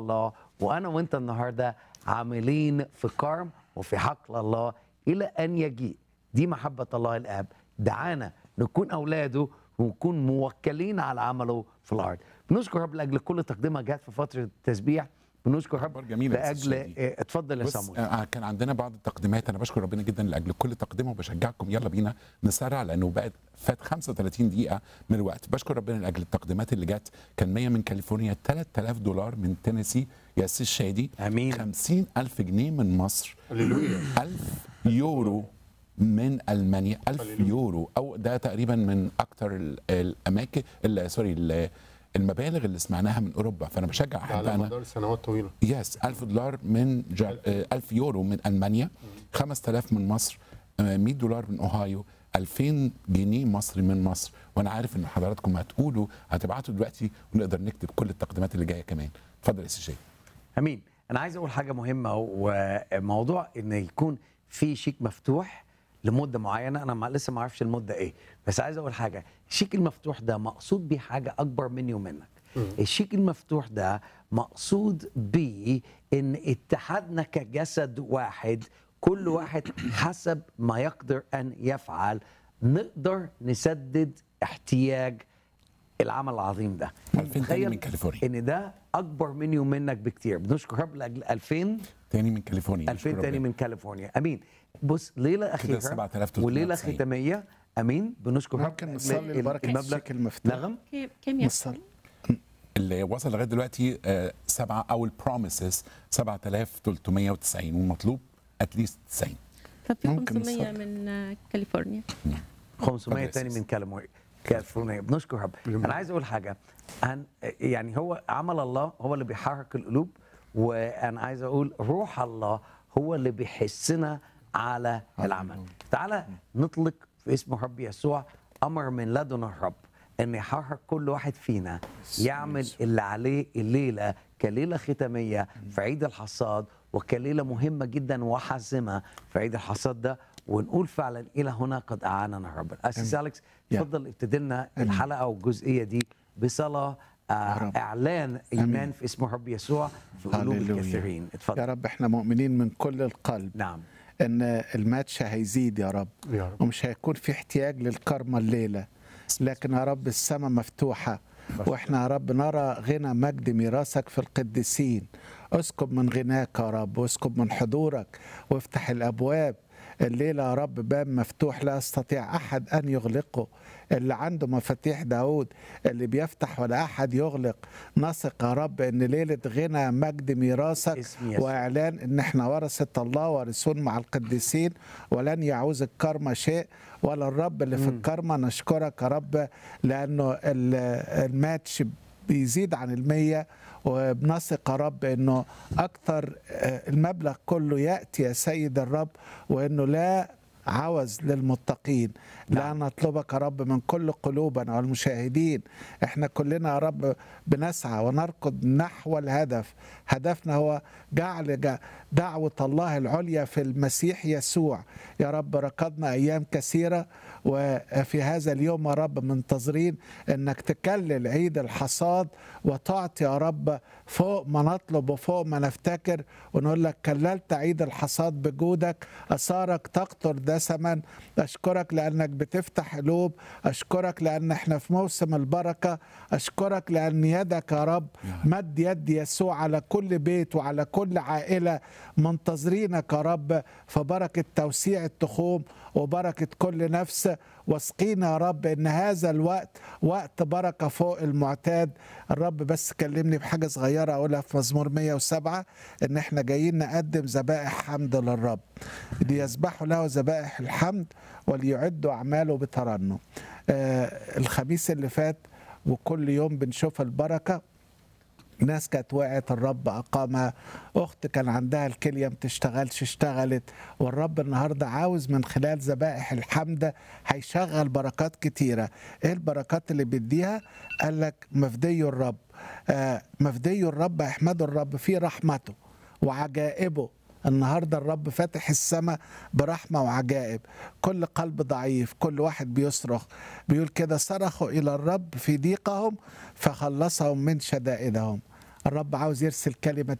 الله وانا وانت النهارده عاملين في كرم وفي حقل الله الى ان يجيء دي محبه الله الاب دعانا نكون اولاده ونكون موكلين على عمله في الارض بنشكر رب لاجل كل تقدمه جت في فتره التسبيح بنشكر رب أخبار جميلة يا أستاذ لاجل شادي. آه، اتفضل يا بص سامويل آه كان عندنا بعض التقديمات انا بشكر ربنا جدا لاجل كل تقدمه وبشجعكم يلا بينا نسرع لانه بقت فات 35 دقيقه من الوقت بشكر ربنا لاجل التقديمات اللي جت كان 100 من كاليفورنيا 3000 دولار من تينيسي يا سي شادي آمين. 50000 جنيه من مصر هللويا 1000 يورو من المانيا 1000 يورو او ده تقريبا من اكتر ال- الاماكن ال- سوري ال- المبالغ اللي سمعناها من اوروبا فانا بشجع ده على احبائنا مدار سنوات طويله يس 1000 دولار من جا... آه، 1000 يورو من المانيا 5000 من مصر آه، 100 دولار من اوهايو 2000 جنيه مصري من مصر وانا عارف ان حضراتكم هتقولوا هتبعتوا دلوقتي ونقدر نكتب كل التقديمات اللي جايه كمان اتفضل يا سي شيخ امين انا عايز اقول حاجه مهمه وموضوع ان يكون في شيك مفتوح لمده معينه انا ما لسه ما اعرفش المده ايه بس عايز اقول حاجه الشيك المفتوح ده مقصود بيه حاجه اكبر مني ومنك الشيك المفتوح ده مقصود بيه ان اتحادنا كجسد واحد كل واحد حسب ما يقدر ان يفعل نقدر نسدد احتياج العمل العظيم ده 2000 تاني تخيل من كاليفورنيا. ان ده اكبر مني ومنك بكتير بنشكر رب لاجل 2000 تاني من كاليفورنيا 2000 نشكر تاني ربنا. من كاليفورنيا امين بص ليله اخيره 7390. وليله ختاميه امين بنشكر رب ممكن لأجل نصلي ال- لبركة المبلغ الشيك المفتوح؟ نغم كم كم نصلي. يصل؟ اللي وصل لغايه دلوقتي آه، سبعه او البروميسز 7390 والمطلوب اتليست 90 طب في ممكن 500 نصلي. من آه، كاليفورنيا 500 اتفضل تاني يا من كاليفورنيا كاليفورنيا بنشكر رب انا عايز اقول حاجه عن يعني هو عمل الله هو اللي بيحرك القلوب وانا عايز اقول روح الله هو اللي بيحسنا على العمل تعالى نطلق في اسم رب يسوع امر من لدن الرب ان يحرك كل واحد فينا يعمل اللي عليه الليله كليله ختاميه في عيد الحصاد وكليله مهمه جدا وحاسمه في عيد الحصاد ده ونقول فعلا الى هنا قد اعاننا ربنا اسيس اليكس يا. اتفضل ابتدي لنا الحلقه والجزئيه دي بصلاه آه رب. اعلان ايمان في اسم رب يسوع في قلوب هللويا. الكثيرين يا اتفضل رب احنا مؤمنين من كل القلب نعم ان الماتش هيزيد يا رب يا رب. ومش هيكون في احتياج للكرمة الليلة لكن يا رب السماء مفتوحة واحنا يا رب نرى غنى مجد ميراثك في القديسين اسكب من غناك يا رب واسكب من حضورك وافتح الابواب الليلة يا رب باب مفتوح لا يستطيع أحد أن يغلقه اللي عنده مفاتيح داود اللي بيفتح ولا أحد يغلق نثق يا رب أن ليلة غنى مجد ميراثك اسم يسوع. واعلان ان احنا ورثه الله وارثون مع القديسين ولن يعوز الكرمة شيء ولا الرب اللي في الكرمة نشكرك يا رب لانه ال- الماتش بيزيد عن المية وبنثق يا رب انه اكثر آه، المبلغ كله ياتي يا سيد الرب وانه لا عوز للمتقين لا نطلبك يا رب من كل قلوبنا والمشاهدين احنا كلنا يا رب بنسعى ونركض نحو الهدف هدفنا هو جعل جع- دعوة الله العليا في المسيح يسوع يا رب ركضنا أيام كثيرة وفي هذا اليوم يا رب منتظرين أنك تكلل عيد الحصاد وتعطي يا رب فوق ما نطلب وفوق ما نفتكر ونقول لك كللت عيد الحصاد بجودك أثارك تقطر دسما أشكرك لأنك بتفتح قلوب أشكرك لأن احنا في موسم البركة أشكرك لأن يدك يا رب مد يد يسوع على كل بيت وعلى كل عائلة منتظرينك يا رب فبركة توسيع التخوم وبركة كل نفس واسقينا يا رب ان هذا الوقت وقت بركة فوق المعتاد الرب بس كلمني بحاجة صغيرة اقولها في مزمور 107 ان احنا جايين نقدم ذبائح حمد للرب ليذبحوا له ذبائح الحمد وليعدوا اعماله بترنم آه الخميس اللي فات وكل يوم بنشوف البركه ناس كانت وقعت الرب اقامها اخت كان عندها الكليه ما بتشتغلش اشتغلت والرب النهارده عاوز من خلال ذبائح الحمد هيشغل بركات كتيره ايه البركات اللي بيديها قال لك مفدي الرب آه مفدي الرب احمدوا الرب في رحمته وعجائبه النهارده الرب فاتح السماء برحمه وعجائب كل قلب ضعيف كل واحد بيصرخ بيقول كده صرخوا الى الرب في ضيقهم فخلصهم من شدائدهم الرب عاوز يرسل كلمة